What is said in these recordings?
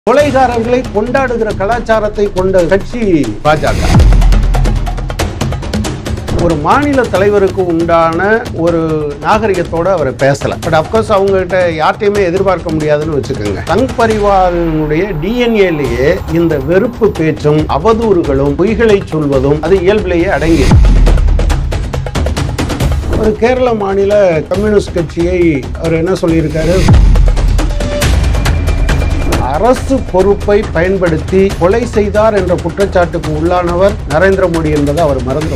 கொலைகாரர்களை கொண்டாடுகிற கலாச்சாரத்தை கொண்ட கட்சி பாஜக ஒரு மாநில தலைவருக்கு உண்டான ஒரு நாகரிகத்தோட அவர் பேசல பட் அப்கோர்ஸ் அவங்ககிட்ட யார்ட்டையுமே எதிர்பார்க்க முடியாதுன்னு வச்சுக்கோங்க சங் பரிவாரினுடைய டிஎன்ஏலேயே இந்த வெறுப்பு பேச்சும் அவதூறுகளும் பொய்களை சொல்வதும் அது இயல்பிலேயே அடங்கி ஒரு கேரள மாநில கம்யூனிஸ்ட் கட்சியை அவர் என்ன சொல்லியிருக்காரு அரசு பொறுப்பை பயன்படுத்தி கொலை செய்தார் என்ற குற்றச்சாட்டுக்கு உள்ளானவர் நரேந்திர மோடி என்பதை அவர் மறந்து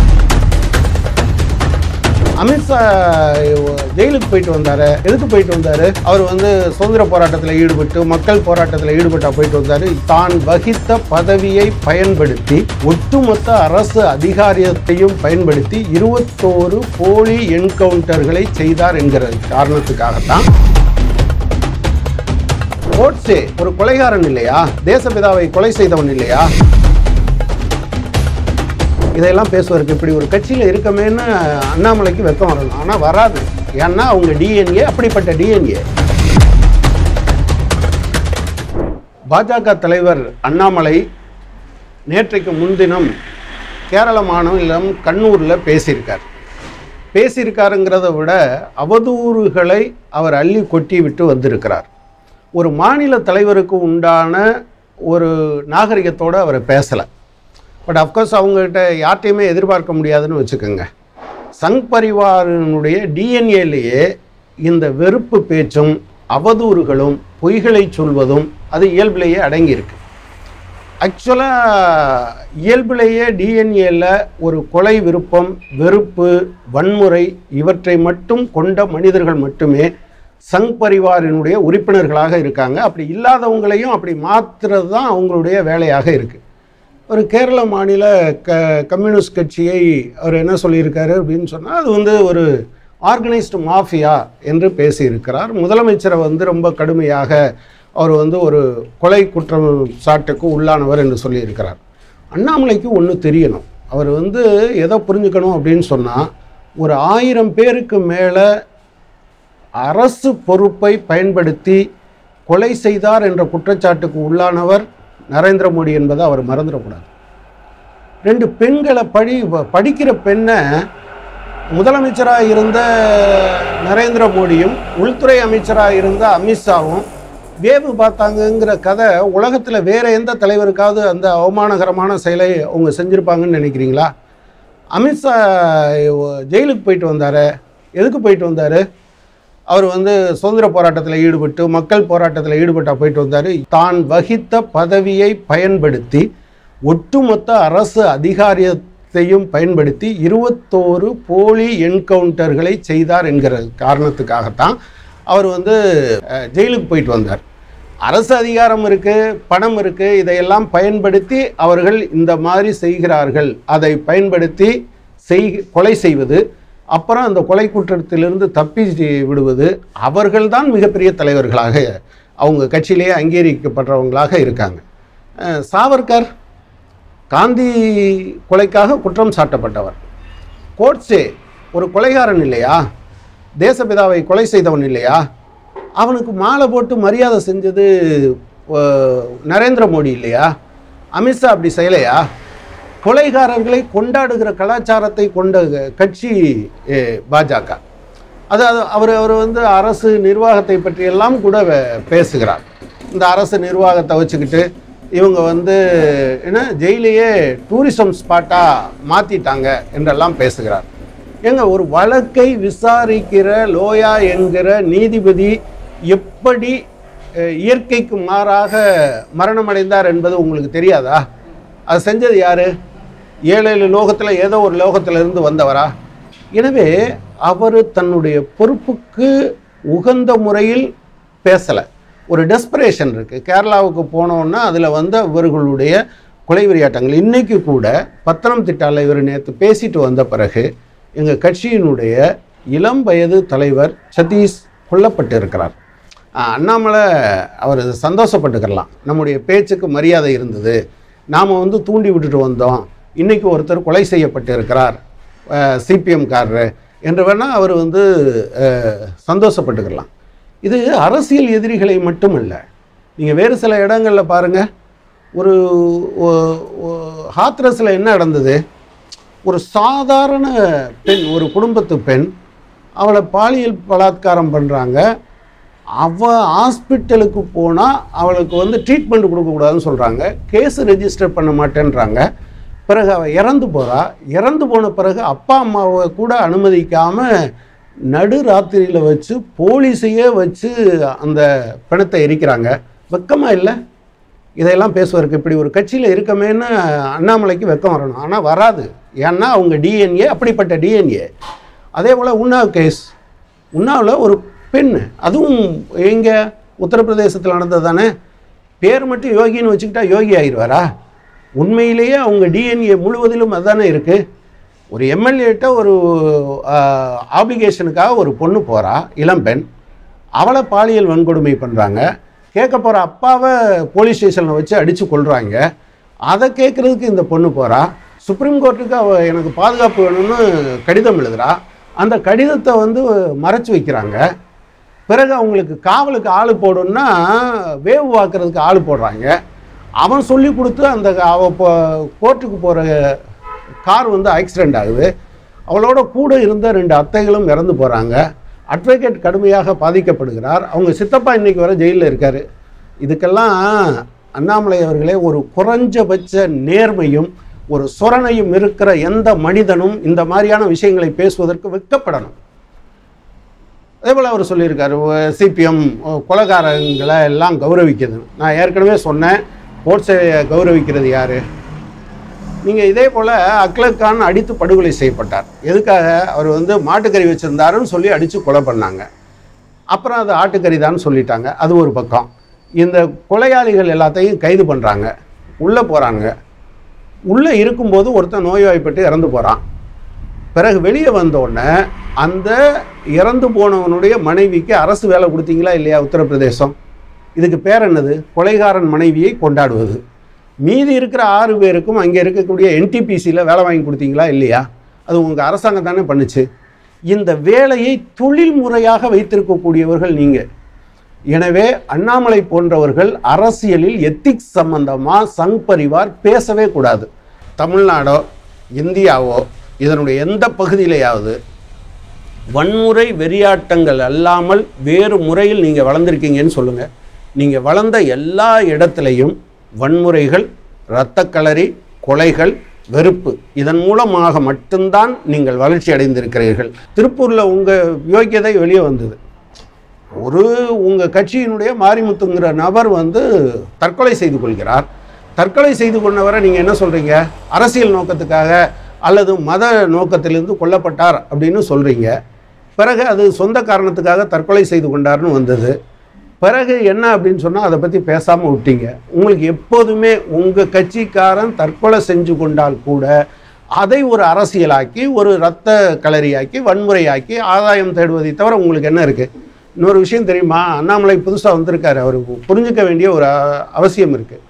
அமித்ஷா ஜெயிலுக்கு போயிட்டு வந்தாரு எதுக்கு போயிட்டு வந்தாரு அவர் வந்து சுதந்திர போராட்டத்தில் ஈடுபட்டு மக்கள் போராட்டத்தில் ஈடுபட்டா போயிட்டு வந்தாரு தான் வகித்த பதவியை பயன்படுத்தி ஒட்டுமொத்த அரசு அதிகாரியத்தையும் பயன்படுத்தி இருபத்தோரு போலி என்கவுண்டர்களை செய்தார் என்கிற காரணத்துக்காகத்தான் கோட்ஸே ஒரு கொலைகாரன் இல்லையா தேசபிதாவை கொலை செய்தவன் இல்லையா இதையெல்லாம் பேசுவதற்கு இப்படி ஒரு கட்சியில் இருக்கமேன்னு அண்ணாமலைக்கு வெக்கம் வரணும் ஆனால் வராது ஏன்னா அவங்க டிஎன்ஏ அப்படிப்பட்ட டிஎன்ஏ பாஜக தலைவர் அண்ணாமலை நேற்றைக்கு முன்தினம் கேரள மாநிலம் கண்ணூரில் பேசியிருக்கார் பேசியிருக்காருங்கிறத விட அவதூறுகளை அவர் அள்ளி கொட்டி விட்டு வந்திருக்கிறார் ஒரு மாநில தலைவருக்கு உண்டான ஒரு நாகரிகத்தோடு அவர் பேசலை பட் அஃப்கோர்ஸ் அவங்ககிட்ட யார்ட்டையுமே எதிர்பார்க்க முடியாதுன்னு வச்சுக்கோங்க சங் பரிவாரினுடைய டிஎன்ஏலேயே இந்த வெறுப்பு பேச்சும் அவதூறுகளும் பொய்களை சொல்வதும் அது இயல்பிலேயே அடங்கியிருக்கு ஆக்சுவலாக இயல்பிலேயே டிஎன்ஏல ஒரு கொலை விருப்பம் வெறுப்பு வன்முறை இவற்றை மட்டும் கொண்ட மனிதர்கள் மட்டுமே சங் பரிவாரினுடைய உறுப்பினர்களாக இருக்காங்க அப்படி இல்லாதவங்களையும் அப்படி மாற்றுறது தான் அவங்களுடைய வேலையாக இருக்குது ஒரு கேரள மாநில க கம்யூனிஸ்ட் கட்சியை அவர் என்ன சொல்லியிருக்காரு அப்படின்னு சொன்னால் அது வந்து ஒரு ஆர்கனைஸ்டு மாஃபியா என்று பேசியிருக்கிறார் முதலமைச்சரை வந்து ரொம்ப கடுமையாக அவர் வந்து ஒரு கொலை குற்றம் சாட்டுக்கு உள்ளானவர் என்று சொல்லியிருக்கிறார் அண்ணாமலைக்கு ஒன்று தெரியணும் அவர் வந்து எதை புரிஞ்சுக்கணும் அப்படின்னு சொன்னால் ஒரு ஆயிரம் பேருக்கு மேலே அரசு பொறுப்பை பயன்படுத்தி கொலை செய்தார் என்ற குற்றச்சாட்டுக்கு உள்ளானவர் நரேந்திர மோடி என்பதை அவர் மறந்துடக்கூடாது ரெண்டு பெண்களை படி படிக்கிற பெண்ணை முதலமைச்சராக இருந்த நரேந்திர மோடியும் உள்துறை அமைச்சராக இருந்த அமித்ஷாவும் வேவு பார்த்தாங்கங்கிற கதை உலகத்தில் வேற எந்த தலைவருக்காவது அந்த அவமானகரமான செயலை அவங்க செஞ்சுருப்பாங்கன்னு நினைக்கிறீங்களா அமித்ஷா ஜெயிலுக்கு போயிட்டு வந்தார் எதுக்கு போயிட்டு வந்தார் அவர் வந்து சுதந்திர போராட்டத்தில் ஈடுபட்டு மக்கள் போராட்டத்தில் ஈடுபட்டா போயிட்டு வந்தார் தான் வகித்த பதவியை பயன்படுத்தி ஒட்டுமொத்த அரசு அதிகாரியத்தையும் பயன்படுத்தி இருபத்தோரு போலி என்கவுண்டர்களை செய்தார் என்கிற காரணத்துக்காகத்தான் அவர் வந்து அஹ், ஜெயிலுக்கு போயிட்டு வந்தார் அரசு அதிகாரம் இருக்குது பணம் இருக்குது இதையெல்லாம் பயன்படுத்தி அவர்கள் இந்த மாதிரி செய்கிறார்கள் அதை பயன்படுத்தி செய் கொலை செய்வது அப்புறம் அந்த கொலை குற்றத்திலிருந்து தப்பி விடுவது அவர்கள்தான் மிகப்பெரிய தலைவர்களாக அவங்க கட்சியிலேயே அங்கீகரிக்கப்படுறவங்களாக இருக்காங்க அஹ், சாவர்கர் காந்தி கொலைக்காக குற்றம் சாட்டப்பட்டவர் கோட்ஸே ஒரு கொலைகாரன் இல்லையா தேசபிதாவை கொலை செய்தவன் இல்லையா அவனுக்கு மாலை போட்டு மரியாதை செஞ்சது அஹ், நரேந்திர மோடி இல்லையா அமித்ஷா அப்படி செய்யலையா கொலைகாரர்களை கொண்டாடுகிற கலாச்சாரத்தை கொண்ட கட்சி அஹ், பாஜக அது அது அவர் அவர் வந்து அரசு நிர்வாகத்தை பற்றியெல்லாம் கூட வே- பேசுகிறார் இந்த அரசு நிர்வாகத்தை வச்சுக்கிட்டு இவங்க வந்து என்ன ஜெயிலையே டூரிசம் ஸ்பாட்டாக மாற்றிட்டாங்க என்றெல்லாம் பேசுகிறார் ஏங்க ஒரு வழக்கை விசாரிக்கிற லோயா என்கிற நீதிபதி எப்படி அஹ், இயற்கைக்கு மாறாக மரணமடைந்தார் என்பது உங்களுக்கு தெரியாதா அது செஞ்சது யாரு ஏழு ஏழு லோகத்தில் ஏதோ ஒரு லோகத்துல இருந்து வந்தவரா எனவே அவர் தன்னுடைய பொறுப்புக்கு உகந்த முறையில் பேசலை ஒரு டெஸ்பரேஷன் இருக்குது கேரளாவுக்கு போனோன்னா அதில் வந்து இவர்களுடைய கொலை விளையாட்டங்கள் இன்றைக்கி கூட பத்தனம் திட்டால இவர் நேற்று பேசிட்டு வந்த பிறகு எங்கள் கட்சியினுடைய இளம் வயது தலைவர் சதீஷ் கொல்லப்பட்டு இருக்கிறார் ஆஹ் அண்ணாமலை அவர் சந்தோஷப்பட்டுக்கிறலாம் நம்முடைய பேச்சுக்கு மரியாதை இருந்தது நாம் வந்து தூண்டி விட்டுட்டு வந்தோம் இன்றைக்கி ஒருத்தர் கொலை செய்யப்பட்டு இருக்கிறார் சிபிஎம்காரரு என்று வேணால் அவர் வந்து அஹ், சந்தோஷப்பட்டுக்கலாம் இது அரசியல் எதிரிகளை மட்டுமல்ல நீங்கள் வேறு சில இடங்களில் பாருங்கள் ஒரு ஹாத்ரஸில் என்ன நடந்தது ஒரு சாதாரண பெண் ஒரு குடும்பத்து பெண் அவளை பாலியல் பலாத்காரம் பண்ணுறாங்க அவள் ஹாஸ்பிட்டலுக்கு போனால் அவளுக்கு வந்து ட்ரீட்மெண்ட் கொடுக்கக்கூடாதுன்னு சொல்கிறாங்க கேஸ் ரெஜிஸ்டர் பண்ண மாட்டேன்றாங்க பிறகு அவள் இறந்து போகிறா இறந்து போன பிறகு அப்பா அம்மாவை கூட அனுமதிக்காமல் நடு ராத்திரியில் வச்சு போலீஸையே வச்சு அந்த பிணத்தை எரிக்கிறாங்க வெக்கமாக இல்லை இதையெல்லாம் பேசுவதற்கு இப்படி ஒரு கட்சியில் இருக்கமேன்னு அண்ணாமலைக்கு வெக்கம் வரணும் ஆனால் வராது ஏன்னா அவங்க டிஎன்ஏ அப்படிப்பட்ட டிஎன்ஏ அதே போல் உன்னாவ் கேஸ் உன்னாவில் ஒரு பெண் அதுவும் எங்கே உத்தரப்பிரதேசத்தில் நடந்தது தானே பேர் மட்டும் யோகின்னு வச்சுக்கிட்டா யோகி ஆயிடுவாரா உண்மையிலேயே அவங்க டிஎன்ஏ முழுவதிலும் அதுதானே இருக்குது ஒரு எம்எல்ஏட்ட ஒரு ஆப்ளிகேஷனுக்காக ஒரு பொண்ணு போகிறா இளம்பெண் அவளை பாலியல் வன்கொடுமை பண்ணுறாங்க கேட்க போகிற அப்பாவை போலீஸ் ஸ்டேஷனில் வச்சு அடித்து கொள்கிறாங்க அதை கேட்குறதுக்கு இந்த பொண்ணு போகிறா சுப்ரீம் கோர்ட்டுக்கு அவ எனக்கு பாதுகாப்பு வேணும்னு கடிதம் எழுதுறா அந்த கடிதத்தை வந்து மறைச்சு வைக்கிறாங்க பிறகு அவங்களுக்கு காவலுக்கு ஆள் போடணும்னா வேவு வாக்குறதுக்கு ஆள் போடுறாங்க அவன் சொல்லி கொடுத்து அந்த அவ இப்போ கோர்ட்டுக்கு போகிற கார் வந்து ஆக்சிடெண்ட் ஆகுது அவளோட கூட இருந்த ரெண்டு அத்தைகளும் இறந்து போகிறாங்க அட்வொகேட் கடுமையாக பாதிக்கப்படுகிறார் அவங்க சித்தப்பா இன்னைக்கு வரை ஜெயிலில் இருக்கார் இதுக்கெல்லாம் அண்ணாமலை அவர்களே ஒரு குறைஞ்சபட்ச நேர்மையும் ஒரு சொரணையும் இருக்கிற எந்த மனிதனும் இந்த மாதிரியான விஷயங்களை பேசுவதற்கு வெட்கப்படணும் அதே போல் அவர் சொல்லியிருக்காரு சிபிஎம் கொலகாரங்களை எல்லாம் கௌரவிக்குது நான் ஏற்கனவே சொன்னேன் கோட்ஸை கௌரவிக்கிறது யார் நீங்கள் இதே போல் அக்லக் கான் அடித்து படுகொலை செய்யப்பட்டார் எதுக்காக அவர் வந்து மாட்டுக்கறி வச்சுருந்தாருன்னு சொல்லி அடித்து கொலை பண்ணாங்க அப்புறம் அது ஆட்டுக்கறி தான் சொல்லிட்டாங்க அது ஒரு பக்கம் இந்த கொலையாளிகள் எல்லாத்தையும் கைது பண்ணுறாங்க உள்ளே போகிறாங்க உள்ளே இருக்கும்போது ஒருத்தன் நோய்வாய்ப்பட்டு இறந்து போகிறான் பிறகு வெளியே வந்தோடனே அந்த இறந்து போனவனுடைய மனைவிக்கு அரசு வேலை கொடுத்தீங்களா இல்லையா உத்தரப்பிரதேசம் இதுக்கு பேர் என்னது கொலைகாரன் மனைவியை கொண்டாடுவது மீதி இருக்கிற ஆறு பேருக்கும் அங்கே இருக்கக்கூடிய என்டிபிசியில் வேலை வாங்கி கொடுத்தீங்களா இல்லையா அது உங்கள் அரசாங்கம் தானே பண்ணுச்சு இந்த வேலையை தொழில் முறையாக வைத்திருக்கக்கூடியவர்கள் நீங்கள் எனவே அண்ணாமலை போன்றவர்கள் அரசியலில் எத்திக்ஸ் சம்பந்தமாக சங் பரிவார் பேசவே கூடாது தமிழ்நாடோ இந்தியாவோ இதனுடைய எந்த பகுதியிலேயாவது வன்முறை வெறியாட்டங்கள் அல்லாமல் வேறு முறையில் நீங்கள் வளர்ந்துருக்கீங்கன்னு சொல்லுங்கள் நீங்கள் வளர்ந்த எல்லா இடத்துலையும் வன்முறைகள் இரத்தக்களரி கொலைகள் வெறுப்பு இதன் மூலமாக மட்டும்தான் நீங்கள் வளர்ச்சி அடைந்திருக்கிறீர்கள் திருப்பூரில் உங்கள் யோக்கியதை வெளியே வந்தது ஒரு உங்கள் கட்சியினுடைய மாரிமுத்துங்கிற நபர் வந்து தற்கொலை செய்து கொள்கிறார் தற்கொலை செய்து கொண்டவரை நீங்கள் என்ன சொல்கிறீங்க அரசியல் நோக்கத்துக்காக அல்லது மத நோக்கத்திலிருந்து கொல்லப்பட்டார் அப்படின்னு சொல்கிறீங்க பிறகு அது சொந்த காரணத்துக்காக தற்கொலை செய்து கொண்டார்னு வந்தது பிறகு என்ன அப்படின்னு சொன்னால் அதை பற்றி பேசாமல் விட்டீங்க உங்களுக்கு எப்போதுமே உங்கள் கட்சிக்காரன் தற்கொலை செஞ்சு கொண்டால் கூட அதை ஒரு அரசியலாக்கி ஒரு இரத்த களரியாக்கி வன்முறையாக்கி ஆதாயம் தேடுவதை தவிர உங்களுக்கு என்ன இருக்குது இன்னொரு விஷயம் தெரியுமா அண்ணாமலை புதுசாக வந்திருக்காரு அவருக்கு புரிஞ்சுக்க வேண்டிய ஒரு அ- அவசியம் இருக்குது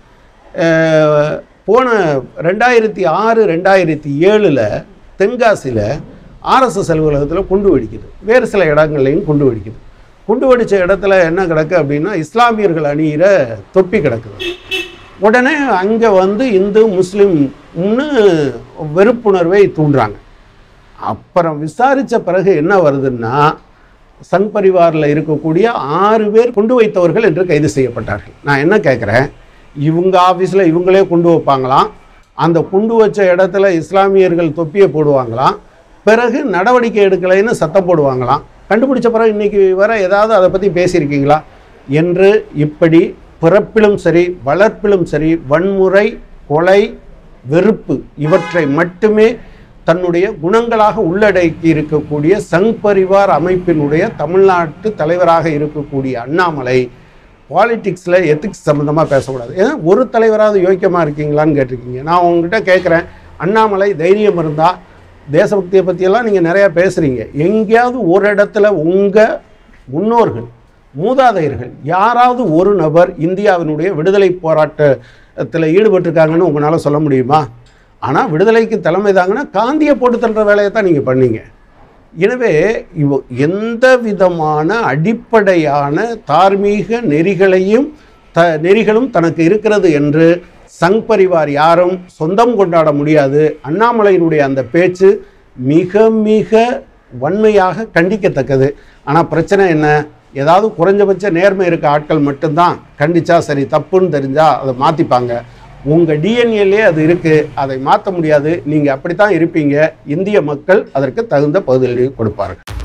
போன ரெண்டாயிரத்தி ஆறு ரெண்டாயிரத்தி ஏழில் தென்காசியில் ஆர்எஸ்எஸ் அலுவலகத்தில் குண்டு வெடிக்குது வேறு சில இடங்கள்லையும் குண்டு வெடிக்குது குண்டு வெடித்த இடத்துல என்ன கிடக்கு அப்படின்னா இஸ்லாமியர்கள் அணியிற தொப்பி கிடக்குது உடனே அங்கே வந்து இந்து முஸ்லீம்னு வெறுப்புணர்வை தூண்டுறாங்க அப்புறம் விசாரித்த பிறகு என்ன வருதுன்னா சங் பரிவாரில் இருக்கக்கூடிய ஆறு பேர் கொண்டு வைத்தவர்கள் என்று கைது செய்யப்பட்டார்கள் நான் என்ன கேட்குறேன் இவங்க ஆஃபீஸில் இவங்களே கொண்டு வைப்பாங்களாம் அந்த குண்டு வச்ச இடத்துல இஸ்லாமியர்கள் தொப்பியை போடுவாங்களாம் பிறகு நடவடிக்கை எடுக்கலைன்னு சத்தம் போடுவாங்களாம் கண்டுபிடிச்ச பிறகு இன்னைக்கு வர ஏதாவது அதை பற்றி பேசியிருக்கீங்களா என்று இப்படி பிறப்பிலும் சரி வளர்ப்பிலும் சரி வன்முறை கொலை வெறுப்பு இவற்றை மட்டுமே தன்னுடைய குணங்களாக உள்ளடக்கி இருக்கக்கூடிய சங் பரிவார் அமைப்பினுடைய தமிழ்நாட்டு தலைவராக இருக்கக்கூடிய அண்ணாமலை பாலிடிக்ஸில் எத்திக்ஸ் சம்மந்தமாக பேசக்கூடாது ஏன்னா ஒரு தலைவராவது யோக்கியமாக இருக்கீங்களான்னு கேட்டிருக்கீங்க நான் உங்ககிட்ட கேட்குறேன் அண்ணாமலை தைரியம் இருந்தால் தேசபக்தியை பற்றியெல்லாம் நீங்கள் நிறையா பேசுகிறீங்க எங்கேயாவது ஒரு இடத்துல உங்கள் முன்னோர்கள் மூதாதையர்கள் யாராவது ஒரு நபர் இந்தியாவினுடைய விடுதலை போராட்டத்தில் ஈடுபட்டிருக்காங்கன்னு உங்களால் சொல்ல முடியுமா ஆனால் விடுதலைக்கு தலைமை தாங்கன்னா காந்தியை போட்டு தள்ளுற வேலையை தான் நீங்கள் பண்ணீங்க எனவே இவ எந்த விதமான அடிப்படையான தார்மீக நெறிகளையும் த நெறிகளும் தனக்கு இருக்கிறது என்று சங் பரிவார் யாரும் சொந்தம் கொண்டாட முடியாது அண்ணாமலையினுடைய அந்த பேச்சு மிக மிக வன்மையாக கண்டிக்கத்தக்கது ஆனால் பிரச்சனை என்ன ஏதாவது குறைஞ்சபட்ச நேர்மை இருக்க ஆட்கள் மட்டும்தான் கண்டிச்சா சரி தப்புன்னு தெரிஞ்சா அதை மாற்றிப்பாங்க உங்கள் டிஎன்ஏலே அது இருக்குது அதை மாற்ற முடியாது நீங்கள் அப்படித்தான் இருப்பீங்க இந்திய மக்கள் அதற்கு தகுந்த பதிலடி கொடுப்பார்கள்